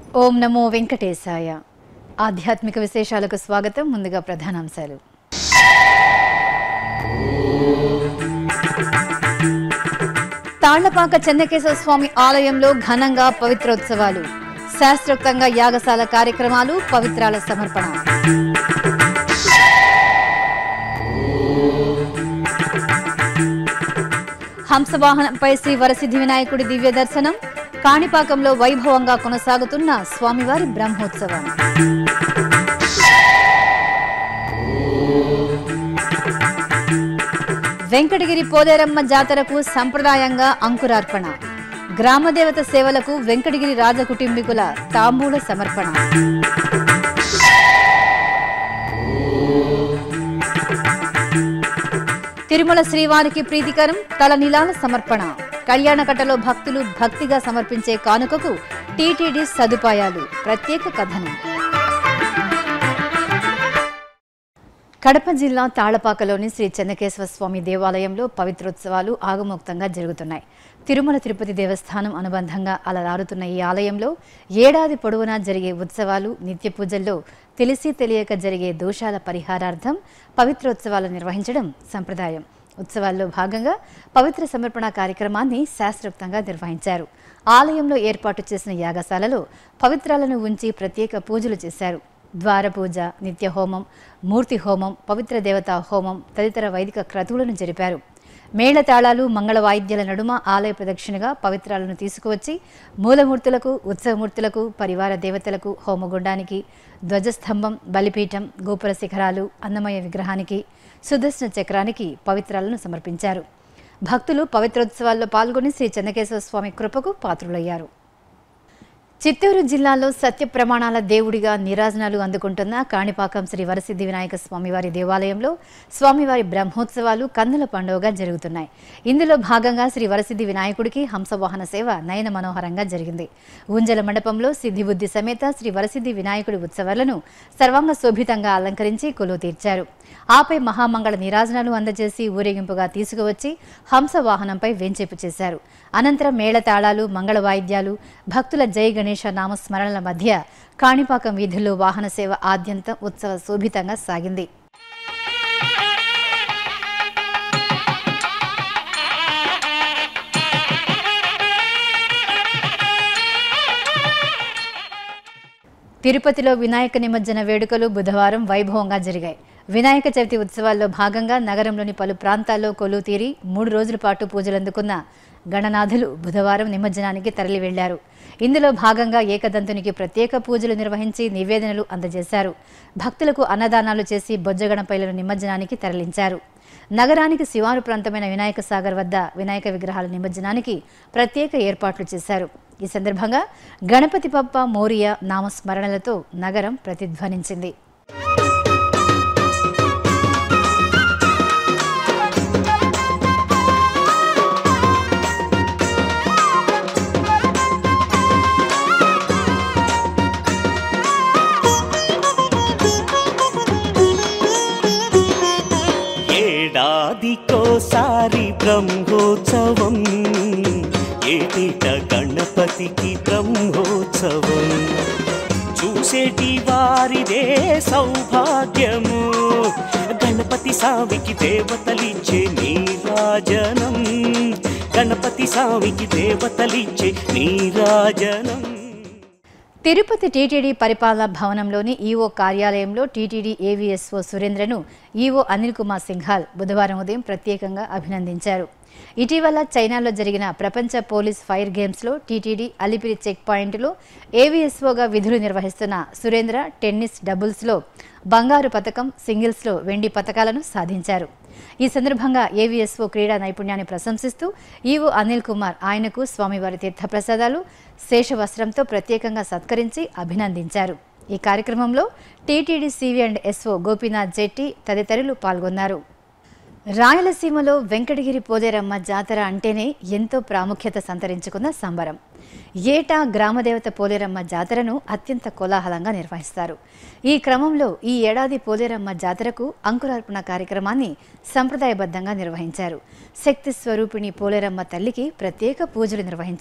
ఓం నమో వెంకటేశాయ ఆధ్యాత్మిక విశేషాలకు స్వాగతం ముందుగా ప్రధానాంశాలు తాళ్లపాక చెన్నకేశవ స్వామి ఆలయంలో ఘనంగా పవిత్రోత్సవాలు శాస్త్రోక్తంగా యాగశాల కార్యక్రమాలు పవిత్రాల సమర్పణ హంసవాహనంపై శ్రీ వరసిద్ధి వినాయకుడి దివ్య దర్శనం కాణిపాకంలో వైభవంగా కొనసాగుతున్న స్వామివారి బ్రహ్మోత్సవం వెంకటగిరి పోలేరమ్మ జాతరకు సంప్రదాయంగా అంకురార్పణ గ్రామదేవత సేవలకు వెంకటగిరి రాజకుటుంబీకుల తాంబూల సమర్పణ తిరుమల శ్రీవారికి ప్రీతికరం తలనీలాల సమర్పణ కళ్యాణకట్టలో భక్తులు భక్తిగా సమర్పించే కానుకకు టీటీడీ సదుపాయాలు ప్రత్యేక కథనం కడప జిల్లా తాళపాకలోని శ్రీ చెన్నకేశవ స్వామి దేవాలయంలో పవిత్రోత్సవాలు ఆగమోక్తంగా జరుగుతున్నాయి తిరుమల తిరుపతి దేవస్థానం అనుబంధంగా అలరారుతున్న ఈ ఆలయంలో ఏడాది పొడవునా జరిగే ఉత్సవాలు నిత్య పూజల్లో తెలిసి తెలియక జరిగే దోషాల పరిహారార్థం పవిత్రోత్సవాలు నిర్వహించడం సంప్రదాయం ఉత్సవాల్లో భాగంగా పవిత్ర సమర్పణ కార్యక్రమాన్ని శాస్త్రోక్తంగా నిర్వహించారు ఆలయంలో ఏర్పాటు చేసిన యాగశాలలో పవిత్రాలను ఉంచి ప్రత్యేక పూజలు చేశారు ద్వార పూజ నిత్య హోమం మూర్తి హోమం పవిత్ర దేవతా హోమం తదితర వైదిక క్రతువులను జరిపారు మేళతాళాలు మంగళ వాయిద్యాల నడుమ ఆలయ ప్రదక్షిణగా పవిత్రాలను తీసుకువచ్చి మూలమూర్తులకు ఉత్సవమూర్తులకు పరివార దేవతలకు హోమగుండానికి ధ్వజస్తంభం బలిపీఠం గోపుర శిఖరాలు అన్నమయ విగ్రహానికి సుదర్శన చక్రానికి పవిత్రాలను సమర్పించారు భక్తులు పవిత్రోత్సవాల్లో పాల్గొని శ్రీ చెన్నకేశవ స్వామి కృపకు పాత్రులయ్యారు చిత్తూరు జిల్లాలో సత్య ప్రమాణాల దేవుడిగా నిరాజనాలు అందుకుంటున్న కాణిపాకం శ్రీ వరసిద్ధి వినాయక స్వామివారి దేవాలయంలో స్వామివారి బ్రహ్మోత్సవాలు కన్నుల పండుగగా జరుగుతున్నాయి ఇందులో భాగంగా శ్రీ వరసిద్ధి వినాయకుడికి హంసవాహన సేవ నయన మనోహరంగా జరిగింది ఊంజల మండపంలో సిద్ధిబుద్ధి సమేత శ్రీ వరసిద్ధి వినాయకుడి ఉత్సవాలను సర్వాంగ శోభితంగా అలంకరించి కొలువు తీర్చారు ఆపై మహామంగళ నీరాజనాలు అందజేసి ఊరేగింపుగా తీసుకువచ్చి హంస వాహనంపై వేంచేపు చేశారు అనంతరం మేళతాళాలు మంగళ వాయిద్యాలు భక్తుల జై గణేష నామస్మరణల మధ్య కాణిపాకం వీధుల్లో వాహన సేవ ఆద్యంతం ఉత్సవ శోభితంగా సాగింది తిరుపతిలో వినాయక నిమజ్జన వేడుకలు బుధవారం వైభవంగా జరిగాయి వినాయక చవితి ఉత్సవాల్లో భాగంగా నగరంలోని పలు ప్రాంతాల్లో కొలువు తీరి మూడు రోజుల పాటు పూజలందుకున్న గణనాథులు బుధవారం నిమజ్జనానికి తరలి వెళ్లారు ఇందులో భాగంగా ఏకదంతునికి ప్రత్యేక పూజలు నిర్వహించి నివేదనలు అందజేశారు భక్తులకు అన్నదానాలు చేసి బొజ్జగణపైలను నిమజ్జనానికి తరలించారు నగరానికి శివారు ప్రాంతమైన వినాయక సాగర్ వద్ద వినాయక విగ్రహాల నిమజ్జనానికి ప్రత్యేక ఏర్పాట్లు చేశారు ఈ సందర్భంగా గణపతి పప్ప మోరియా నామస్మరణలతో నగరం ప్రతిధ్వనించింది ఏడాదికోసారి బ్రహ్మోత్సవం ఏటిట గణపతికి బ్రహ్మోత్సవం చూసేటి వారిదే సౌభాగ్యము గణపతి సావికి దేవతలిచ్చే నీరాజనం గణపతి సావికి దేవతలిచ్చే నీరాజనం తిరుపతి టీటీడీ పరిపాలనా భవనంలోని ఈవో కార్యాలయంలో టీటీడీ ఏవీఎస్ఓ సురేంద్రను ఈవో అనిల్ కుమార్ సింఘాల్ బుధవారం ఉదయం ప్రత్యేకంగా అభినందించారు ఇటీవల చైనాలో జరిగిన ప్రపంచ పోలీస్ ఫైర్ గేమ్స్లో టీటీడీ అలిపిరి చెక్ పాయింట్లో ఏవీఎస్ఓగా విధులు నిర్వహిస్తున్న సురేంద్ర టెన్నిస్ డబుల్స్లో బంగారు పథకం సింగిల్స్లో వెండి పథకాలను సాధించారు ఈ సందర్భంగా ఏవీఎస్ఓ క్రీడా నైపుణ్యాన్ని ప్రశంసిస్తూ ఈవో అనిల్ కుమార్ ఆయనకు స్వామివారి తీర్థప్రసాదాలు శేషవస్త్రంతో ప్రత్యేకంగా సత్కరించి అభినందించారు ఈ కార్యక్రమంలో TTD CV and SO Gopinath Jetti తదితరులు పాల్గొన్నారు రాయలసీమలో వెంకటగిరి పోలేరమ్మ జాతర అంటేనే ఎంతో ప్రాముఖ్యత సంతరించుకున్న సంబరం ఏటా గ్రామదేవత పోలేరమ్మ జాతరను అత్యంత కోలాహలంగా నిర్వహిస్తారు ఈ క్రమంలో ఈ ఏడాది పోలేరమ్మ జాతరకు అంకురార్పణ కార్యక్రమాన్ని సంప్రదాయబద్ధంగా నిర్వహించారు శక్తి స్వరూపిణి పోలేరమ్మ తల్లికి ప్రత్యేక పూజలు నిర్వహించారు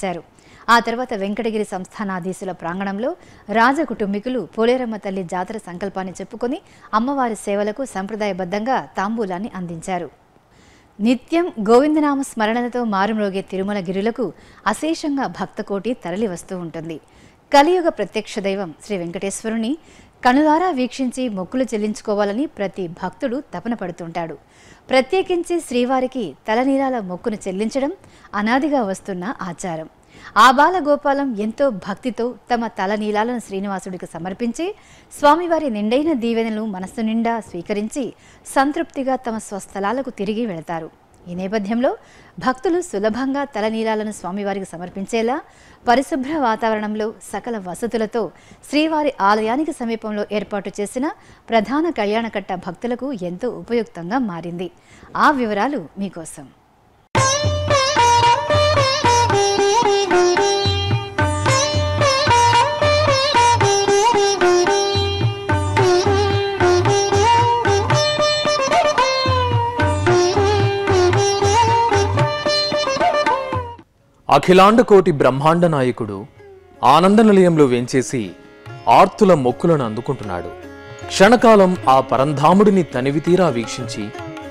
ఆ తర్వాత వెంకటగిరి సంస్థానాధీశుల ప్రాంగణంలో రాజ కుటుంబీకులు పోలేరమ్మ తల్లి జాతర సంకల్పాన్ని చెప్పుకొని అమ్మవారి సేవలకు సంప్రదాయబద్ధంగా తాంబూలాన్ని అందించారు నిత్యం గోవిందనామ స్మరణలతో మారుమ్రోగే తిరుమల గిరులకు అశేషంగా భక్తకోటి తరలి వస్తూ ఉంటుంది కలియుగ ప్రత్యక్ష దైవం శ్రీ వెంకటేశ్వరుని కనులారా వీక్షించి మొక్కులు చెల్లించుకోవాలని ప్రతి భక్తుడు తపన పడుతుంటాడు ప్రత్యేకించి శ్రీవారికి తలనీలాల మొక్కును చెల్లించడం అనాదిగా వస్తున్న ఆచారం ఆ బాల గోపాలం ఎంతో భక్తితో తమ తలనీలాలను శ్రీనివాసుడికి సమర్పించి స్వామివారి నిండైన దీవెనలు మనస్సు నిండా స్వీకరించి సంతృప్తిగా తమ స్వస్థలాలకు తిరిగి వెళతారు ఈ నేపథ్యంలో భక్తులు సులభంగా తలనీలాలను స్వామివారికి సమర్పించేలా పరిశుభ్ర వాతావరణంలో సకల వసతులతో శ్రీవారి ఆలయానికి సమీపంలో ఏర్పాటు చేసిన ప్రధాన కళ్యాణకట్ట భక్తులకు ఎంతో ఉపయుక్తంగా మారింది ఆ వివరాలు మీకోసం అఖిలాండ కోటి బ్రహ్మాండ నాయకుడు ఆనంద నిలయంలో వేంచేసి ఆర్తుల మొక్కులను అందుకుంటున్నాడు క్షణకాలం ఆ పరంధాముడిని తనివితీరా వీక్షించి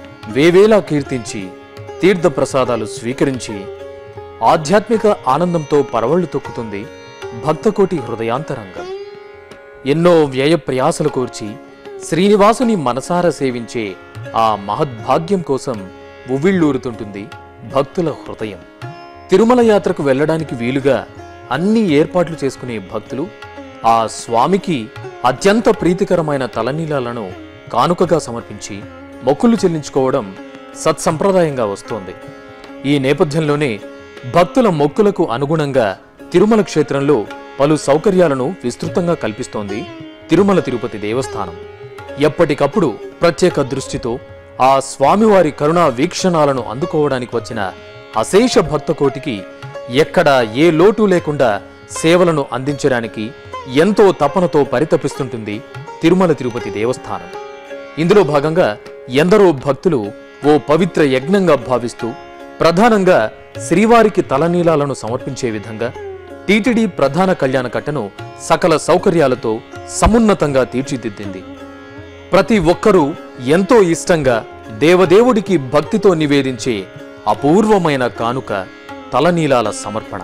వేవేలా కీర్తించి తీర్థప్రసాదాలు స్వీకరించి ఆధ్యాత్మిక ఆనందంతో పరవళ్లు తొక్కుతుంది భక్తకోటి హృదయాంతరంగం ఎన్నో వ్యయ ప్రయాసలు కోర్చి శ్రీనివాసుని మనసారా సేవించే ఆ మహద్భాగ్యం కోసం ఉవ్విళ్ళూరుతుంటుంది భక్తుల హృదయం తిరుమల యాత్రకు వెళ్ళడానికి వీలుగా అన్ని ఏర్పాట్లు చేసుకునే భక్తులు ఆ స్వామికి అత్యంత ప్రీతికరమైన తలనీలాలను కానుకగా సమర్పించి మొక్కులు చెల్లించుకోవడం సత్సంప్రదాయంగా వస్తోంది ఈ నేపథ్యంలోనే భక్తుల మొక్కులకు అనుగుణంగా తిరుమల క్షేత్రంలో పలు సౌకర్యాలను విస్తృతంగా కల్పిస్తోంది తిరుమల తిరుపతి దేవస్థానం ఎప్పటికప్పుడు ప్రత్యేక దృష్టితో ఆ స్వామివారి కరుణా వీక్షణాలను అందుకోవడానికి వచ్చిన అశేష భక్తకోటికి ఎక్కడా ఏ లోటు లేకుండా సేవలను అందించడానికి ఎంతో తపనతో పరితపిస్తుంటుంది తిరుమల తిరుపతి దేవస్థానం ఇందులో భాగంగా ఎందరో భక్తులు ఓ పవిత్ర యజ్ఞంగా భావిస్తూ ప్రధానంగా శ్రీవారికి తలనీలాలను సమర్పించే విధంగా టీటీడీ ప్రధాన కళ్యాణ కట్టను సకల సౌకర్యాలతో సమున్నతంగా తీర్చిదిద్దింది ప్రతి ఒక్కరూ ఎంతో ఇష్టంగా దేవదేవుడికి భక్తితో నివేదించే అపూర్వమైన కానుక తలనీలాల సమర్పణ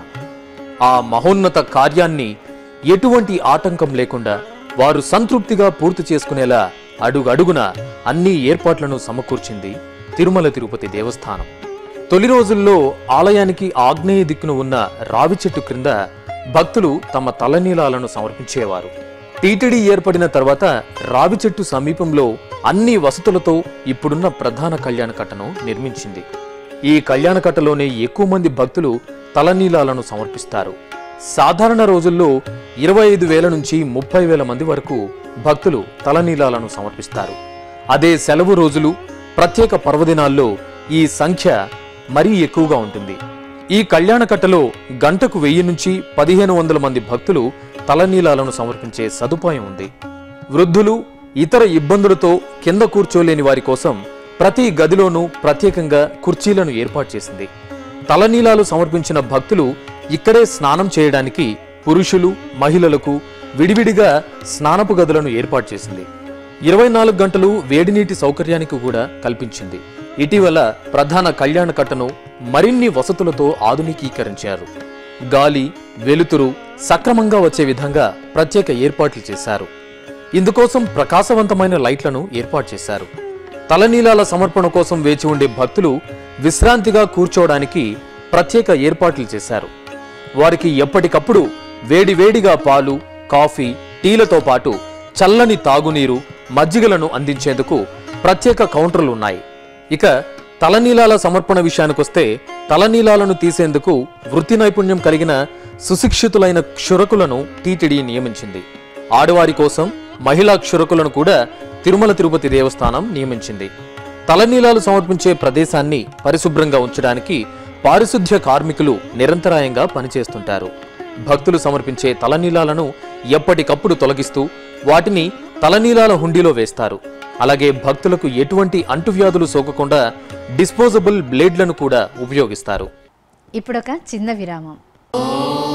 ఆ మహోన్నత కార్యాన్ని ఎటువంటి ఆటంకం లేకుండా వారు సంతృప్తిగా పూర్తి చేసుకునేలా అడుగడుగున అన్ని ఏర్పాట్లను సమకూర్చింది తిరుమల తిరుపతి దేవస్థానం తొలి రోజుల్లో ఆలయానికి ఆగ్నేయ దిక్కున ఉన్న రావి చెట్టు క్రింద భక్తులు తమ తలనీలాలను సమర్పించేవారు టీటీడీ ఏర్పడిన తర్వాత రావి చెట్టు సమీపంలో అన్ని వసతులతో ఇప్పుడున్న ప్రధాన కళ్యాణ కట్టను నిర్మించింది ఈ కళ్యాణ కట్టలోనే ఎక్కువ మంది భక్తులు తలనీలాలను సమర్పిస్తారు సాధారణ రోజుల్లో ఇరవై ఐదు వేల నుంచి ముప్పై వేల మంది వరకు భక్తులు తలనీలాలను సమర్పిస్తారు అదే సెలవు రోజులు ప్రత్యేక పర్వదినాల్లో ఈ సంఖ్య మరీ ఎక్కువగా ఉంటుంది ఈ కళ్యాణ కట్టలో గంటకు వెయ్యి నుంచి పదిహేను వందల మంది భక్తులు తలనీలాలను సమర్పించే సదుపాయం ఉంది వృద్ధులు ఇతర ఇబ్బందులతో కింద కూర్చోలేని వారి కోసం ప్రతి గదిలోనూ ప్రత్యేకంగా కుర్చీలను ఏర్పాటు చేసింది తలనీలాలు సమర్పించిన భక్తులు ఇక్కడే స్నానం చేయడానికి పురుషులు మహిళలకు విడివిడిగా స్నానపు గదులను ఏర్పాటు చేసింది ఇరవై నాలుగు గంటలు వేడినీటి సౌకర్యానికి కూడా కల్పించింది ఇటీవల ప్రధాన కళ్యాణ కట్టను మరిన్ని వసతులతో ఆధునికీకరించారు గాలి వెలుతురు సక్రమంగా వచ్చే విధంగా ప్రత్యేక ఏర్పాట్లు చేశారు ఇందుకోసం ప్రకాశవంతమైన లైట్లను ఏర్పాటు చేశారు తలనీలాల సమర్పణ కోసం వేచి ఉండే భక్తులు విశ్రాంతిగా కూర్చోవడానికి ప్రత్యేక ఏర్పాట్లు చేశారు వారికి ఎప్పటికప్పుడు వేడివేడిగా పాలు కాఫీ టీలతో పాటు చల్లని తాగునీరు మజ్జిగలను అందించేందుకు ప్రత్యేక కౌంటర్లు ఉన్నాయి ఇక తలనీలాల సమర్పణ విషయానికొస్తే తలనీలాలను తీసేందుకు వృత్తి నైపుణ్యం కలిగిన సుశిక్షితులైన క్షురకులను టీటీడీ నియమించింది ఆడవారి కోసం మహిళా క్షురకులను కూడా తిరుమల తిరుపతి దేవస్థానం నియమించింది తలనీలాలు సమర్పించే ప్రదేశాన్ని పరిశుభ్రంగా ఉంచడానికి పారిశుద్ధ్య కార్మికులు నిరంతరాయంగా పనిచేస్తుంటారు భక్తులు సమర్పించే తలనీలాలను ఎప్పటికప్పుడు తొలగిస్తూ వాటిని తలనీలాల హుండీలో వేస్తారు అలాగే భక్తులకు ఎటువంటి అంటువ్యాధులు సోకకుండా డిస్పోజబుల్ బ్లేడ్లను కూడా ఉపయోగిస్తారు ఇప్పుడొక చిన్న విరామం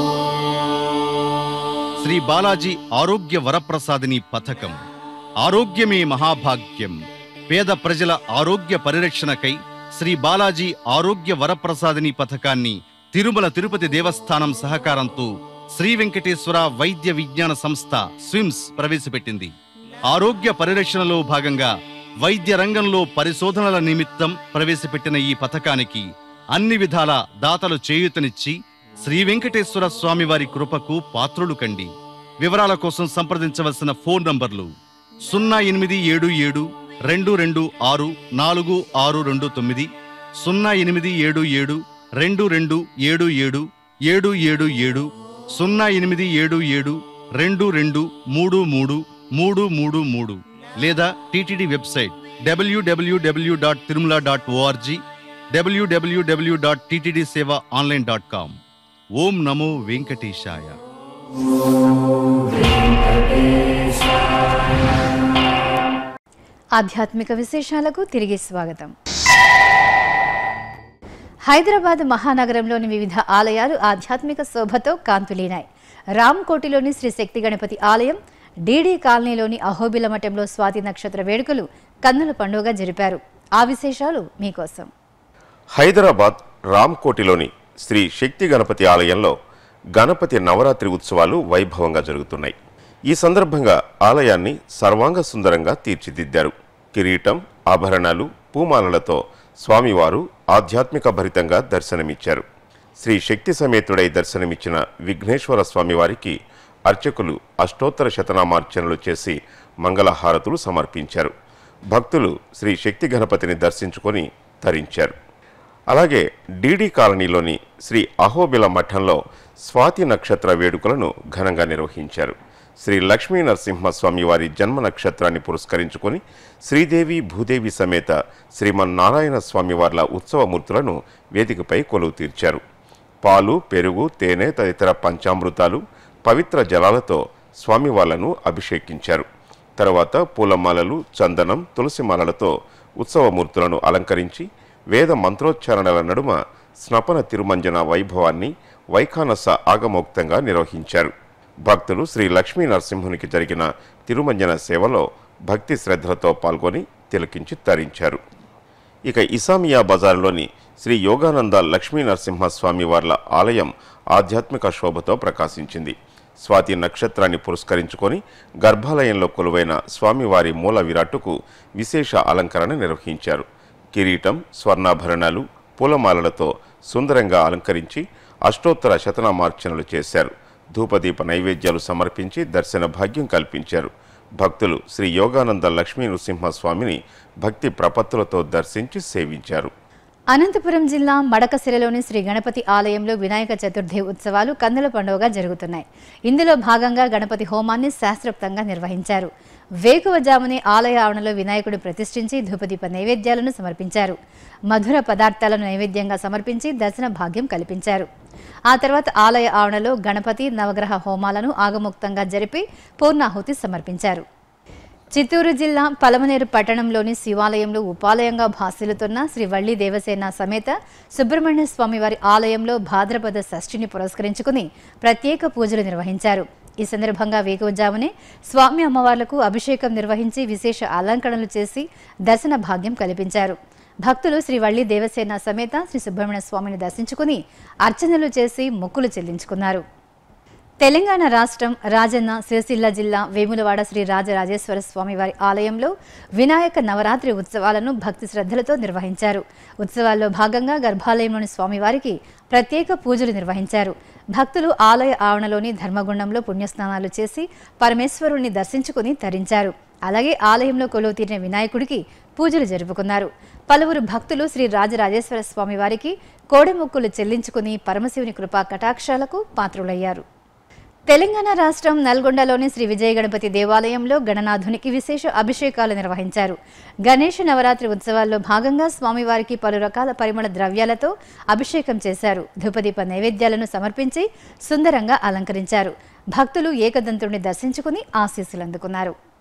శ్రీ బాలాజీ ఆరోగ్య వరప్రసాదిని పథకం ఆరోగ్యమే మహాభాగ్యం పేద ప్రజల ఆరోగ్య పరిరక్షణకై శ్రీ బాలాజీ ఆరోగ్య వరప్రసాదిని పథకాన్ని తిరుమల తిరుపతి దేవస్థానం సహకారంతో శ్రీ వెంకటేశ్వర వైద్య విజ్ఞాన సంస్థ స్విమ్స్ ప్రవేశపెట్టింది ఆరోగ్య పరిరక్షణలో భాగంగా వైద్య రంగంలో పరిశోధనల నిమిత్తం ప్రవేశపెట్టిన ఈ పథకానికి అన్ని విధాల దాతలు చేయూతనిచ్చి శ్రీ వెంకటేశ్వర స్వామి వారి కృపకు పాత్రులు కండి వివరాల కోసం సంప్రదించవలసిన ఫోన్ నంబర్లు సున్నా ఎనిమిది ఏడు ఏడు రెండు రెండు ఆరు నాలుగు ఆరు రెండు తొమ్మిది సున్నా ఎనిమిది ఏడు ఏడు రెండు రెండు ఏడు ఏడు ఏడు ఏడు ఏడు సున్నా ఎనిమిది ఏడు ఏడు రెండు రెండు మూడు మూడు మూడు మూడు మూడు లేదా TTD website WWW dot Tirumala dot ORG WWW dot TTD seva online dot com ఓం నమో వెంకటేశాయ ఆధ్యాత్మిక విశేషాలకు తిరిగి స్వాగతం హైదరాబాద్ మహానగరంలోని వివిధ ఆలయాలు ఆధ్యాత్మిక శోభతో కాంతులీనాయి రామ్కోటిలోని శ్రీ శక్తి గణపతి ఆలయం డీడీ కాలనీలోని అహోబిల మఠంలో స్వాతి నక్షత్ర వేడుకలు కన్నుల పండుగ జరిపారు ఆ విశేషాలు మీకోసం హైదరాబాద్ రామ్కోటిలోని శ్రీ శక్తి గణపతి ఆలయంలో గణపతి నవరాత్రి ఉత్సవాలు వైభవంగా జరుగుతున్నాయి ఈ సందర్భంగా ఆలయాన్ని సర్వాంగ సుందరంగా తీర్చిదిద్దారు కిరీటం ఆభరణాలు పూమాలలతో స్వామివారు ఆధ్యాత్మిక భరితంగా దర్శనమిచ్చారు శ్రీ శక్తి సమేతుడై దర్శనమిచ్చిన విఘ్నేశ్వర స్వామివారికి అర్చకులు అష్టోత్తర శతనామార్చనలు చేసి మంగళహారతులు సమర్పించారు భక్తులు శ్రీ శక్తి గణపతిని దర్శించుకొని తరించారు అలాగే డీడీ కాలనీలోని శ్రీ అహోబిల మఠంలో స్వాతి నక్షత్ర వేడుకలను ఘనంగా నిర్వహించారు శ్రీ లక్ష్మీ నరసింహస్వామి వారి జన్మ నక్షత్రాన్ని పురస్కరించుకొని శ్రీదేవి భూదేవి సమేత శ్రీమన్నారాయణ స్వామి వార్ల ఉత్సవమూర్తులను వేదికపై కొలువు తీర్చారు పాలు పెరుగు తేనె తదితర పంచామృతాలు పవిత్ర జలాలతో స్వామివార్లను అభిషేకించారు తర్వాత పూలమాలలు చందనం తులసిమాలలతో ఉత్సవమూర్తులను అలంకరించి వేద మంత్రోచ్చారణల నడుమ స్నపన తిరుమంజన వైభవాన్ని వైఖానస ఆగమోక్తంగా నిర్వహించారు భక్తులు శ్రీ లక్ష్మీ నరసింహునికి జరిగిన తిరుమంజన సేవలో భక్తి శ్రద్ధలతో పాల్గొని తిలకించి తరించారు ఇక ఇసామియా బజార్లోని శ్రీ యోగానంద లక్ష్మీ నరసింహస్వామి వార్ల ఆలయం ఆధ్యాత్మిక శోభతో ప్రకాశించింది స్వాతి నక్షత్రాన్ని పురస్కరించుకొని గర్భాలయంలో కొలువైన స్వామివారి మూల విరాట్టుకు విశేష అలంకరణ నిర్వహించారు కిరీటం స్వర్ణాభరణాలు పూలమాలలతో సుందరంగా అలంకరించి అష్టోత్తర శతనామార్చనలు చేశారు ధూపదీప నైవేద్యాలు సమర్పించి దర్శన భాగ్యం కల్పించారు భక్తులు శ్రీ యోగానంద లక్ష్మీ నృసింహస్వామిని భక్తి ప్రపత్తులతో దర్శించి సేవించారు అనంతపురం జిల్లా మడకశిరలోని శ్రీ గణపతి ఆలయంలో వినాయక చతుర్థి ఉత్సవాలు కన్నుల పండుగగా జరుగుతున్నాయి ఇందులో భాగంగా గణపతి హోమాన్ని శాస్త్రోక్తంగా నిర్వహించారు వేకువజామునే ఆలయ ఆవరణలో వినాయకుడు ప్రతిష్ఠించి ధూపదీప నైవేద్యాలను సమర్పించారు మధుర పదార్థాలను నైవేద్యంగా సమర్పించి దర్శన భాగ్యం కల్పించారు ఆ తర్వాత ఆలయ ఆవరణలో గణపతి నవగ్రహ హోమాలను ఆగముక్తంగా జరిపి పూర్ణాహుతి సమర్పించారు చిత్తూరు జిల్లా పలమనేరు పట్టణంలోని శివాలయంలో ఉపాలయంగా భాసిల్లుతున్న శ్రీ వల్లి దేవసేన సమేత సుబ్రహ్మణ్య స్వామి వారి ఆలయంలో భాద్రపద షష్ఠిని పురస్కరించుకుని ప్రత్యేక పూజలు నిర్వహించారు ఈ సందర్భంగా వేకువజామునే స్వామి అమ్మవార్లకు అభిషేకం నిర్వహించి విశేష అలంకరణలు చేసి దర్శన భాగ్యం కల్పించారు భక్తులు శ్రీ వల్లి దేవసేన సమేత శ్రీ సుబ్రహ్మణ్య స్వామిని దర్శించుకుని అర్చనలు చేసి మొక్కులు చెల్లించుకున్నారు తెలంగాణ రాష్ట్రం రాజన్న సిరిసిల్ల జిల్లా వేములవాడ శ్రీ రాజరాజేశ్వర స్వామి వారి ఆలయంలో వినాయక నవరాత్రి ఉత్సవాలను భక్తి శ్రద్ధలతో నిర్వహించారు ఉత్సవాల్లో భాగంగా గర్భాలయంలోని స్వామివారికి ప్రత్యేక పూజలు నిర్వహించారు భక్తులు ఆలయ ఆవరణలోని ధర్మగుండంలో పుణ్యస్నానాలు చేసి పరమేశ్వరుణ్ణి దర్శించుకుని తరించారు అలాగే ఆలయంలో కొలువు తీరిన వినాయకుడికి పూజలు జరుపుకున్నారు పలువురు భక్తులు శ్రీ రాజరాజేశ్వర స్వామి వారికి కోడెమొక్కులు చెల్లించుకుని పరమశివుని కృపా కటాక్షాలకు పాత్రులయ్యారు తెలంగాణ రాష్ట్రం నల్గొండలోని శ్రీ విజయ గణపతి దేవాలయంలో గణనాథునికి విశేష అభిషేకాలు నిర్వహించారు గణేష నవరాత్రి ఉత్సవాల్లో భాగంగా స్వామివారికి పలు రకాల పరిమళ ద్రవ్యాలతో అభిషేకం చేశారు ధూపదీప నైవేద్యాలను సమర్పించి సుందరంగా అలంకరించారు భక్తులు ఏకదంతుడిని దర్శించుకుని ఆశీస్సులు అందుకున్నారు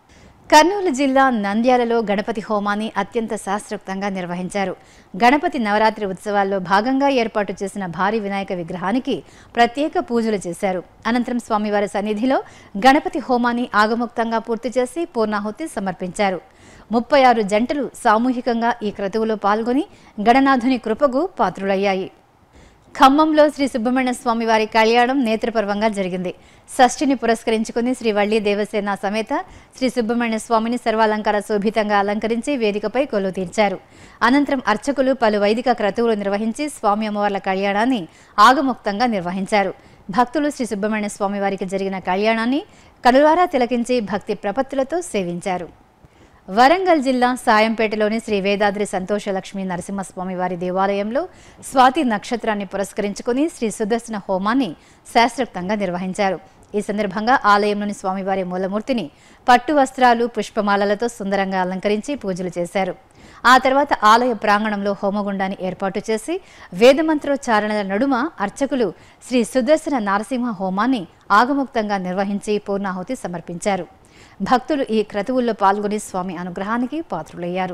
కర్నూలు జిల్లా నంద్యాలలో గణపతి హోమాన్ని అత్యంత శాస్త్రోక్తంగా నిర్వహించారు గణపతి నవరాత్రి ఉత్సవాల్లో భాగంగా ఏర్పాటు చేసిన భారీ వినాయక విగ్రహానికి ప్రత్యేక పూజలు చేశారు అనంతరం స్వామివారి సన్నిధిలో గణపతి హోమాన్ని ఆగముక్తంగా పూర్తి చేసి పూర్ణాహుతి సమర్పించారు ముప్పై ఆరు జంటలు సామూహికంగా ఈ క్రతువులో పాల్గొని గణనాథుని కృపకు పాత్రులయ్యాయి ఖమ్మంలో శ్రీ సుబ్రహ్మణ్య స్వామి వారి కళ్యాణం నేత్రపర్వంగా జరిగింది షష్ఠిని పురస్కరించుకుని శ్రీ వల్లి దేవసేన సమేత శ్రీ సుబ్రహ్మణ్య స్వామిని సర్వాలంకార శోభితంగా అలంకరించి వేదికపై కొలువు తీర్చారు అనంతరం అర్చకులు పలు వైదిక క్రతువులు నిర్వహించి స్వామి అమ్మవార్ల కళ్యాణాన్ని ఆగముక్తంగా నిర్వహించారు భక్తులు శ్రీ సుబ్రహ్మణ్య స్వామి వారికి జరిగిన కళ్యాణాన్ని కనులారా తిలకించి భక్తి ప్రపత్తులతో సేవించారు వరంగల్ జిల్లా సాయంపేటలోని శ్రీ వేదాద్రి సంతోషలక్ష్మి నరసింహస్వామి వారి దేవాలయంలో స్వాతి నక్షత్రాన్ని పురస్కరించుకుని శ్రీ సుదర్శన హోమాన్ని శాస్త్రోక్తంగా నిర్వహించారు ఈ సందర్భంగా ఆలయంలోని స్వామివారి మూలమూర్తిని పట్టు వస్త్రాలు పుష్పమాలలతో సుందరంగా అలంకరించి పూజలు చేశారు ఆ తర్వాత ఆలయ ప్రాంగణంలో హోమగుండాన్ని ఏర్పాటు చేసి వేదమంత్రోచ్చారణల నడుమ అర్చకులు శ్రీ సుదర్శన నారసింహ హోమాన్ని ఆగముక్తంగా నిర్వహించి పూర్ణాహుతి సమర్పించారు భక్తులు ఈ క్రతువుల్లో పాల్గొని స్వామి అనుగ్రహానికి పాత్రులయ్యారు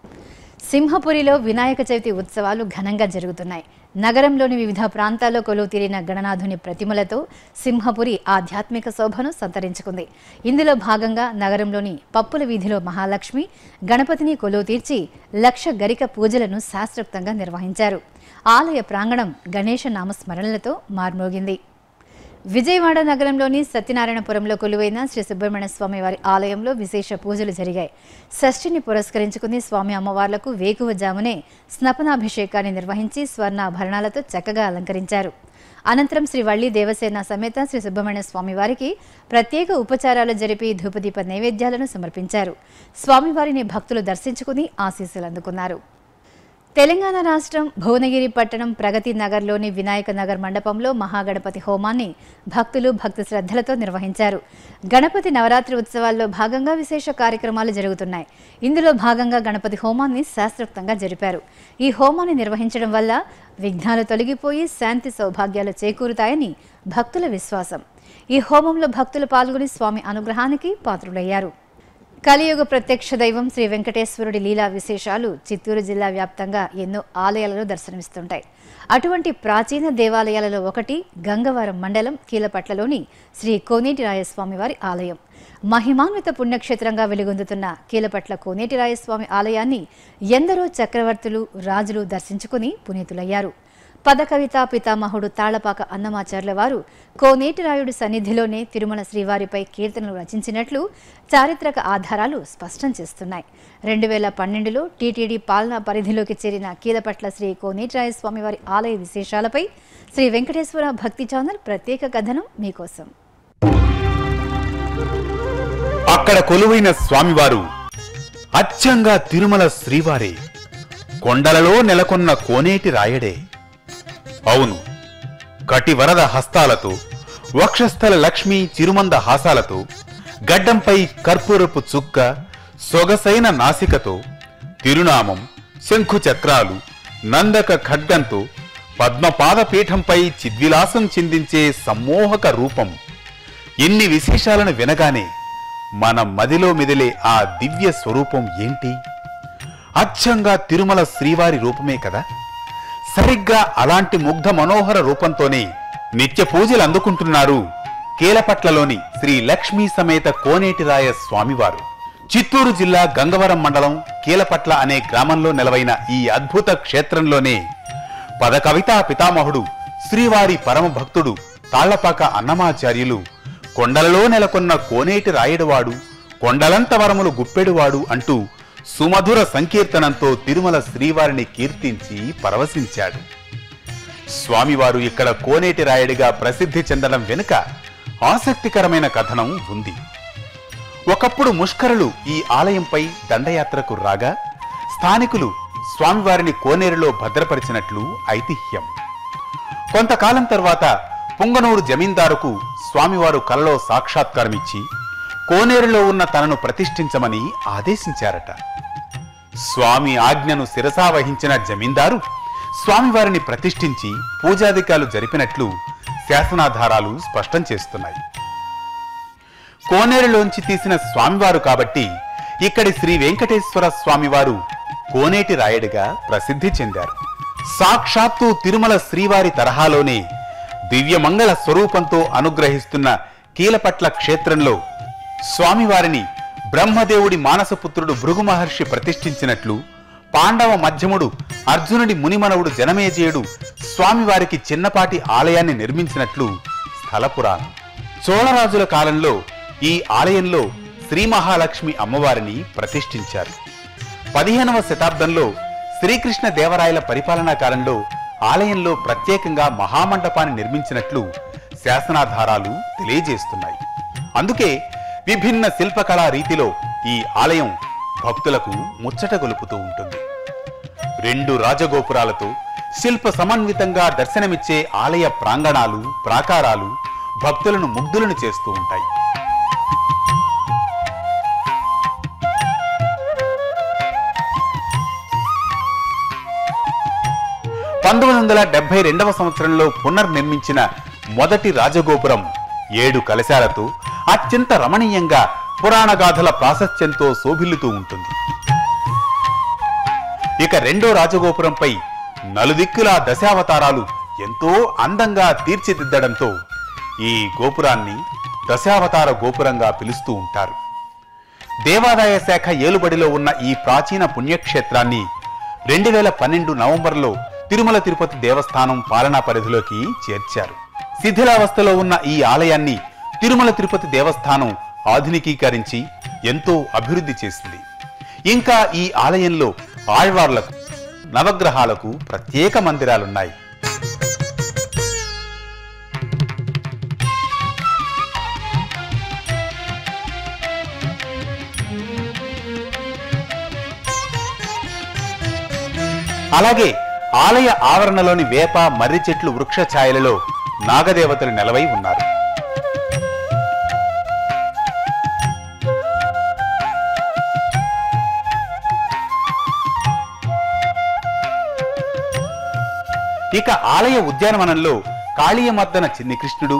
సింహపురిలో వినాయక చవితి ఉత్సవాలు ఘనంగా జరుగుతున్నాయి నగరంలోని వివిధ ప్రాంతాల్లో కొలువు తీరిన గణనాథుని ప్రతిమలతో సింహపురి ఆధ్యాత్మిక శోభను సంతరించుకుంది ఇందులో భాగంగా నగరంలోని పప్పుల వీధిలో మహాలక్ష్మి గణపతిని కొలువు తీర్చి లక్ష గరిక పూజలను శాస్త్రోక్తంగా నిర్వహించారు ఆలయ ప్రాంగణం గణేష నామస్మరణలతో మార్మోగింది విజయవాడ నగరంలోని సత్యనారాయణపురంలో కొలువైన శ్రీ సుబ్రహ్మణ్య స్వామి వారి ఆలయంలో విశేష పూజలు జరిగాయి షష్ఠిని పురస్కరించుకుని స్వామి అమ్మవార్లకు వేకువజామునే స్నపనాభిషేకాన్ని నిర్వహించి స్వర్ణాభరణాలతో చక్కగా అలంకరించారు అనంతరం శ్రీ వల్లి దేవసేన సమేత శ్రీ సుబ్రహ్మణ్య స్వామి వారికి ప్రత్యేక ఉపచారాలు జరిపి ధూపదీప నైవేద్యాలను సమర్పించారు స్వామివారిని భక్తులు దర్శించుకుని ఆశీస్సులు అందుకున్నారు తెలంగాణ రాష్ట్రం భువనగిరి పట్టణం ప్రగతి నగర్లోని వినాయక నగర్ మండపంలో మహాగణపతి హోమాన్ని భక్తులు భక్తి శ్రద్ధలతో నిర్వహించారు గణపతి నవరాత్రి ఉత్సవాల్లో భాగంగా విశేష కార్యక్రమాలు జరుగుతున్నాయి ఇందులో భాగంగా గణపతి హోమాన్ని శాస్త్రోక్తంగా జరిపారు ఈ హోమాన్ని నిర్వహించడం వల్ల విఘ్నాలు తొలగిపోయి శాంతి సౌభాగ్యాలు చేకూరుతాయని భక్తుల విశ్వాసం ఈ హోమంలో భక్తులు పాల్గొని స్వామి అనుగ్రహానికి పాత్రులయ్యారు కలియుగ ప్రత్యక్ష దైవం శ్రీ వెంకటేశ్వరుడి లీలా విశేషాలు చిత్తూరు జిల్లా వ్యాప్తంగా ఎన్నో ఆలయాలలో దర్శనమిస్తుంటాయి అటువంటి ప్రాచీన దేవాలయాలలో ఒకటి గంగవరం మండలం కీలపట్లలోని శ్రీ కోనేటి రాయస్వామి వారి ఆలయం మహిమాన్విత పుణ్యక్షేత్రంగా వెలుగొందుతున్న కీలపట్ల కోనేటి రాయస్వామి ఆలయాన్ని ఎందరో చక్రవర్తులు రాజులు దర్శించుకుని పునీతులయ్యారు పదకవిత పితామహుడు తాళ్లపాక అన్నమాచార్ల వారు కోనేటి రాయుడు సన్నిధిలోనే తిరుమల శ్రీవారిపై కీర్తనలు రచించినట్లు చారిత్రక ఆధారాలు స్పష్టం చేస్తున్నాయి రెండు వేల పన్నెండులో టీటీడీ పాలనా పరిధిలోకి చేరిన కీలపట్ల శ్రీ కోనేటిరాయ స్వామివారి ఆలయ విశేషాలపై శ్రీ వెంకటేశ్వర భక్తి ఛానల్ ప్రత్యేక కథనం మీకోసం అక్కడ కొలువైన స్వామివారు అచ్చంగా తిరుమల శ్రీవారే కొండలలో నెలకొన్న కోనేటి రాయడే అవును కటివరద హస్తాలతో వక్షస్థల లక్ష్మి చిరుమంద హాసాలతో గడ్డంపై కర్పూరపు చుక్క సొగసైన నాసికతో తిరునామం శంఖు చక్రాలు నందక ఖడ్గంతో పద్మపాద పీఠంపై చిద్విలాసం చిందించే సమ్మోహక రూపం ఇన్ని విశేషాలను వినగానే మన మదిలో మెదిలే ఆ దివ్య స్వరూపం ఏంటి అచ్చంగా తిరుమల శ్రీవారి రూపమే కదా సరిగ్గా అలాంటి ముగ్ధ మనోహర రూపంతోనే నిత్య పూజలు అందుకుంటున్నారు కేలపట్లలోని శ్రీ లక్ష్మీ సమేత కోనేటిరాయ స్వామివారు చిత్తూరు జిల్లా గంగవరం మండలం కీలపట్ల అనే గ్రామంలో నెలవైన ఈ అద్భుత క్షేత్రంలోనే పదకవితా పితామహుడు శ్రీవారి పరమ భక్తుడు తాళ్లపాక అన్నమాచార్యులు కొండలలో నెలకొన్న కోనేటి రాయడువాడు కొండలంత వరములు గుప్పెడువాడు అంటూ సుమధుర సంకీర్తనంతో తిరుమల శ్రీవారిని కీర్తించి పరవశించాడు స్వామివారు ఇక్కడ కోనేటి రాయడిగా ప్రసిద్ధి చెందడం వెనుక ఆసక్తికరమైన కథనం ఉంది ఒకప్పుడు ముష్కరులు ఈ ఆలయంపై దండయాత్రకు రాగా స్థానికులు స్వామివారిని కోనేరులో భద్రపరిచినట్లు ఐతిహ్యం కొంతకాలం తర్వాత పుంగనూరు జమీందారుకు స్వామివారు కలలో సాక్షాత్కారమిచ్చి కోనేరులో ఉన్న తనను ప్రతిష్ఠించమని ఆదేశించారట స్వామి ఆజ్ఞను శిరసావహించిన జమీందారు స్వామివారిని ప్రతిష్ఠించి పూజాధికాలు జరిపినట్లు శాసనాధారాలు స్పష్టం చేస్తున్నాయి కోనేరులోంచి తీసిన స్వామివారు కాబట్టి ఇక్కడి శ్రీ వెంకటేశ్వర స్వామివారు కోనేటి రాయడిగా ప్రసిద్ధి చెందారు సాక్షాత్తు తిరుమల శ్రీవారి తరహాలోనే దివ్యమంగళ స్వరూపంతో అనుగ్రహిస్తున్న కీలపట్ల క్షేత్రంలో స్వామివారిని బ్రహ్మదేవుడి మానసపుత్రుడు భృగు మహర్షి ప్రతిష్ఠించినట్లు పాండవ మధ్యముడు అర్జునుడి మునిమనవుడు జనమేజయుడు స్వామివారికి చిన్నపాటి ఆలయాన్ని నిర్మించినట్లు స్థల పురాణం చోళరాజుల కాలంలో ఈ ఆలయంలో శ్రీ మహాలక్ష్మి అమ్మవారిని ప్రతిష్ఠించారు పదిహేనవ శతాబ్దంలో శ్రీకృష్ణ దేవరాయల పరిపాలనా కాలంలో ఆలయంలో ప్రత్యేకంగా మహామండపాన్ని నిర్మించినట్లు శాసనాధారాలు తెలియజేస్తున్నాయి అందుకే విభిన్న శిల్పకళా రీతిలో ఈ ఆలయం భక్తులకు ముచ్చట గొలుపుతూ ఉంటుంది రెండు రాజగోపురాలతో శిల్ప సమన్వితంగా దర్శనమిచ్చే ఆలయ ప్రాంగణాలు ప్రాకారాలు భక్తులను ముగ్ధులను చేస్తూ ఉంటాయి పంతొమ్మిది వందల డెబ్బై రెండవ సంవత్సరంలో పునర్నిర్మించిన మొదటి రాజగోపురం ఏడు కలశాలతో అత్యంత రమణీయంగా పురాణగాథల ప్రాశస్త్యంతో శోభిల్లుతూ ఉంటుంది ఇక రెండో రాజగోపురంపై నలుదిక్కులా దశావతారాలు ఎంతో అందంగా తీర్చిదిద్దడంతో ఈ గోపురాన్ని దశావతార గోపురంగా పిలుస్తూ ఉంటారు దేవాదాయ శాఖ ఏలుబడిలో ఉన్న ఈ ప్రాచీన పుణ్యక్షేత్రాన్ని రెండు వేల పన్నెండు నవంబర్లో తిరుమల తిరుపతి దేవస్థానం పాలనా పరిధిలోకి చేర్చారు శిథిలావస్థలో ఉన్న ఈ ఆలయాన్ని తిరుమల తిరుపతి దేవస్థానం ఆధునికీకరించి ఎంతో అభివృద్ధి చేసింది ఇంకా ఈ ఆలయంలో ఆళ్వార్లకు నవగ్రహాలకు ప్రత్యేక మందిరాలున్నాయి అలాగే ఆలయ ఆవరణలోని వేప మర్రి చెట్లు వృక్ష ఛాయలలో నాగదేవతలు నెలవై ఉన్నారు ఇక ఆలయ ఉద్యానవనంలో కాళీయమర్దన చిన్ని కృష్ణుడు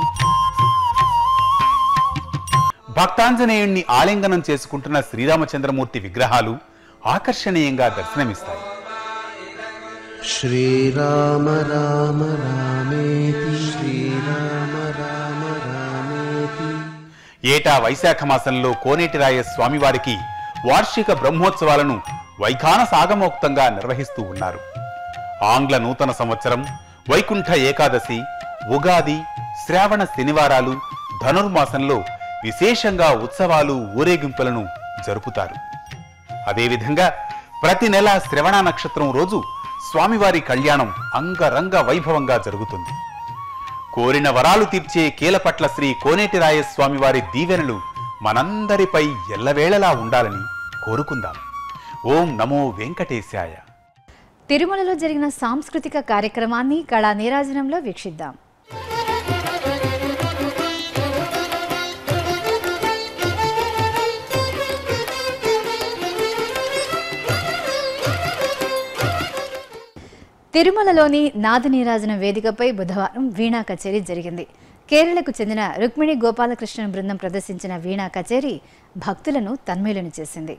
భక్తాంజనేయుణ్ణి ఆలింగనం చేసుకుంటున్న శ్రీరామచంద్రమూర్తి విగ్రహాలు ఆకర్షణీయంగా దర్శనమిస్తాయి श्रीराम राम रामेति श्रीराम राम रामेति ఏటా వైశాఖ మాసంలో కోనేటిరాయ స్వామివారికి వార్షిక బ్రహ్మోత్సవాలను వైఖాన సాగమోక్తంగా నిర్వహిస్తూ ఉన్నారు ఆంగ్ల నూతన సంవత్సరం వైకుంఠ ఏకాదశి ఉగాది శ్రావణ శనివారాలు ధనుర్మాసంలో విశేషంగా ఉత్సవాలు ఊరేగింపులను జరుపుతారు అదేవిధంగా ప్రతి నెల శ్రవణ నక్షత్రం రోజు స్వామివారి కళ్యాణం అంగరంగ వైభవంగా జరుగుతుంది కోరిన వరాలు తీర్చే కీలపట్ల శ్రీ కోనేటిరాయ స్వామివారి దీవెనలు మనందరిపై ఎల్లవేళలా ఉండాలని కోరుకుందాం ఓం నమో వెంకటేశాయ తిరుమలలో జరిగిన సాంస్కృతిక కార్యక్రమాన్ని కళా నీరాజనంలో వీక్షిద్దాం తిరుమలలోని నాదనీరాజన వేదికపై బుధవారం వీణా కచేరీ జరిగింది కేరళకు చెందిన రుక్మిణి గోపాలకృష్ణన్ బృందం ప్రదర్శించిన వీణా కచేరీ భక్తులను తన్మయులను చేసింది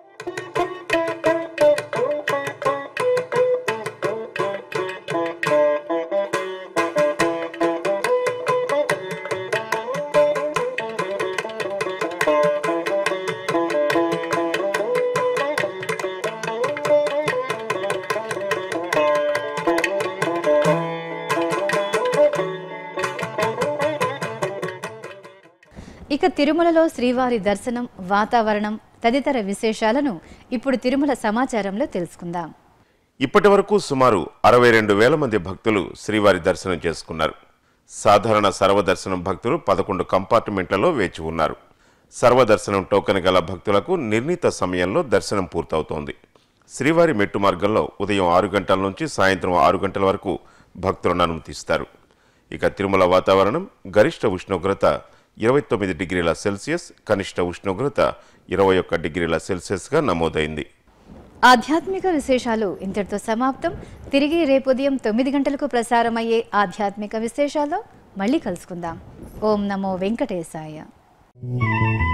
ఇక తిరుమలలో శ్రీవారి దర్శనం వాతావరణం తదితర విశేషాలను ఇప్పుడు తిరుమల సమాచారంలో తెలుసుకుందాం ఇప్పటి వరకు సుమారు అరవై రెండు వేల మంది భక్తులు శ్రీవారి దర్శనం చేసుకున్నారు సాధారణ సర్వదర్శనం భక్తులు పదకొండు కంపార్ట్మెంట్లలో వేచి ఉన్నారు సర్వదర్శనం టోకెన్ గల భక్తులకు నిర్ణీత సమయంలో దర్శనం పూర్తవుతోంది శ్రీవారి మెట్టు మార్గంలో ఉదయం ఆరు గంటల నుంచి సాయంత్రం ఆరు గంటల వరకు భక్తులను అనుమతిస్తారు ఇక తిరుమల వాతావరణం గరిష్ట ఉష్ణోగ్రత ఇరవై తొమ్మిది డిగ్రీల సెల్సియస్ కనిష్ట ఉష్ణోగ్రత ఇరవై ఒక్క డిగ్రీల సెల్సియస్గా నమోదైంది ఆధ్యాత్మిక విశేషాలు ఇంతటితో సమాప్తం తిరిగి రేపు ఉదయం తొమ్మిది గంటలకు ప్రసారమయ్యే ఆధ్యాత్మిక విశేషాల్లో మళ్ళీ కలుసుకుందాం ఓం నమో వెంకటేశాయ ఓం